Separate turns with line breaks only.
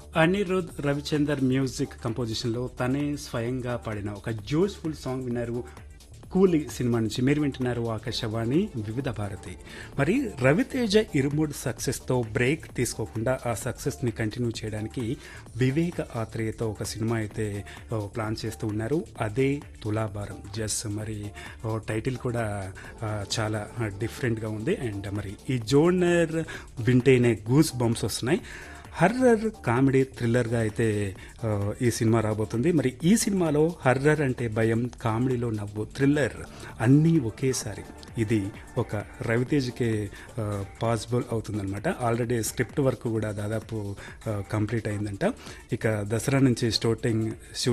Anirudh Ravichander music కంపోజిషన్లో తనే స్వయంగా పాడిన ఒక జోష్ఫుల్ సాంగ్ విన్నారు కూలీ సినిమా నుంచి మీరు వింటున్నారు ఆకాశవాణి వివిధ భారతి మరి రవితేజ ఇరుముడ్ సక్సెస్తో బ్రేక్ తీసుకోకుండా ఆ సక్సెస్ని కంటిన్యూ చేయడానికి వివేక ఆత్రేయతో ఒక సినిమా అయితే ఓ, ప్లాన్ చేస్తూ ఉన్నారు అదే తులాభారం జస్ట్ మరి ఓ, టైటిల్ కూడా ఆ, చాలా డిఫరెంట్గా ఉంది అండ్ మరి ఈ జోనర్ వింటేనే గూస్ బంప్స్ వస్తున్నాయి హర్రర్ కామెడీ థ్రిల్లర్గా అయితే ఆ, ఈ సినిమా రాబోతుంది మరి ఈ సినిమాలో హర్రర్ అంటే భయం కామెడీలో నవ్వు థ్రిల్లర్ అన్నీ ఒకేసారి ఇది ఒక రవితేజ్కే పాసిబుల్ అవుతుందన్నమాట ఆల్రెడీ స్క్రిప్ట్ వర్క్ కూడా దాదాపు కంప్లీట్ అయిందంట ఇక దసరా నుంచి షూటింగ్